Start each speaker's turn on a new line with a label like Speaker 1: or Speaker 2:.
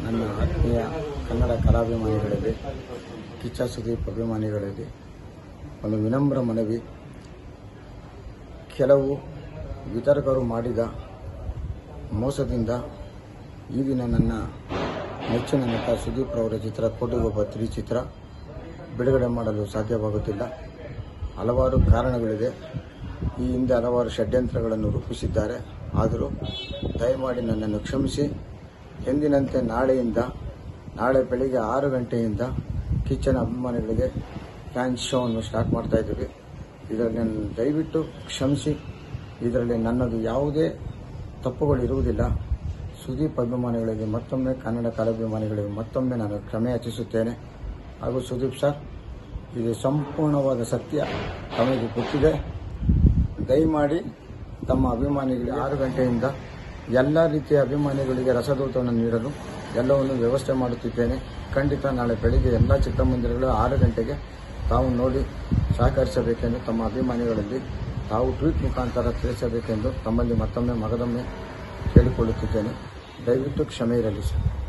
Speaker 1: ನನ್ನ ಆತ್ಮೀಯ ಕನ್ನಡ ಕಲಾಭಿಮಾನಿಗಳಲ್ಲಿ ಕಿಚ್ಚ ಸುದೀಪ್ ಅಭಿಮಾನಿಗಳಲ್ಲಿ ಒಂದು ವಿನಮ್ರ ಮನವಿ ಕೆಲವು ವಿತರಕರು ಮಾಡಿದ ಮೋಸದಿಂದ ಈ ದಿನ ನನ್ನ ನೆಚ್ಚಿನ ನಟ ಸುದೀಪ್ ರವರ ಚಿತ್ರ ಕೋಟಿಗೊಬ್ಬ ತ್ರೀ ಚಿತ್ರ ಬಿಡುಗಡೆ ಮಾಡಲು ಸಾಧ್ಯವಾಗುತ್ತಿಲ್ಲ ಹಲವಾರು ಕಾರಣಗಳಿದೆ ಈ ಹಿಂದೆ ಹಲವಾರು ಷಡ್ಯಂತ್ರಗಳನ್ನು ರೂಪಿಸಿದ್ದಾರೆ ಆದರೂ ದಯಮಾಡಿ ನನ್ನನ್ನು ಕ್ಷಮಿಸಿ ಎಂದಿನಂತೆ ನಾಳೆಯಿಂದ ನಾಳೆ ಬೆಳಿಗ್ಗೆ ಆರು ಗಂಟೆಯಿಂದ ಕಿಚ್ಚನ ಅಭಿಮಾನಿಗಳಿಗೆ ಫ್ಯಾನ್ಸ್ ಶೋವನ್ನು ಸ್ಟಾರ್ಟ್ ಮಾಡ್ತಾ ಇದ್ದೀವಿ ಇದರಲ್ಲಿ ನನ್ನ ದಯವಿಟ್ಟು ಕ್ಷಮಿಸಿ ಇದರಲ್ಲಿ ನನ್ನದು ಯಾವುದೇ ತಪ್ಪುಗಳು ಇರುವುದಿಲ್ಲ ಸುದೀಪ್ ಅಭಿಮಾನಿಗಳಿಗೆ ಮತ್ತೊಮ್ಮೆ ಕನ್ನಡ ಕಲಾಭಿಮಾನಿಗಳಿಗೆ ಮತ್ತೊಮ್ಮೆ ನಾನು ಕ್ಷಮೆ ಯಾಚಿಸುತ್ತೇನೆ ಹಾಗೂ ಸುದೀಪ್ ಸರ್ ಇದು ಸಂಪೂರ್ಣವಾದ ಸತ್ಯ ತಮಗೆ ಗೊತ್ತಿದೆ ದಯಮಾಡಿ ತಮ್ಮ ಅಭಿಮಾನಿಗಳಿಗೆ ಆರು ಗಂಟೆಯಿಂದ ಎಲ್ಲ ರೀತಿಯ ಅಭಿಮಾನಿಗಳಿಗೆ ರಸದೂತವನ್ನು ನೀಡಲು ಎಲ್ಲವನ್ನು ವ್ಯವಸ್ಥೆ ಮಾಡುತ್ತಿದ್ದೇನೆ ಖಂಡಿತ ನಾಳೆ ಬೆಳಿಗ್ಗೆ ಎಲ್ಲ ಚಿತ್ರಮಂದಿರಗಳು ಆರು ಗಂಟೆಗೆ ತಾವು ನೋಡಿ ಸಹಕರಿಸಬೇಕೆಂದು ತಮ್ಮ ಅಭಿಮಾನಿಗಳಲ್ಲಿ ತಾವು ಟ್ವೀಟ್ ಮುಖಾಂತರ ತಿಳಿಸಬೇಕೆಂದು ತಮ್ಮಲ್ಲಿ ಮತ್ತೊಮ್ಮೆ ಮಗದೊಮ್ಮೆ ಕೇಳಿಕೊಳ್ಳುತ್ತಿದ್ದೇನೆ ದಯವಿಟ್ಟು ಕ್ಷಮೆ ಇರಲಿ ಸರ್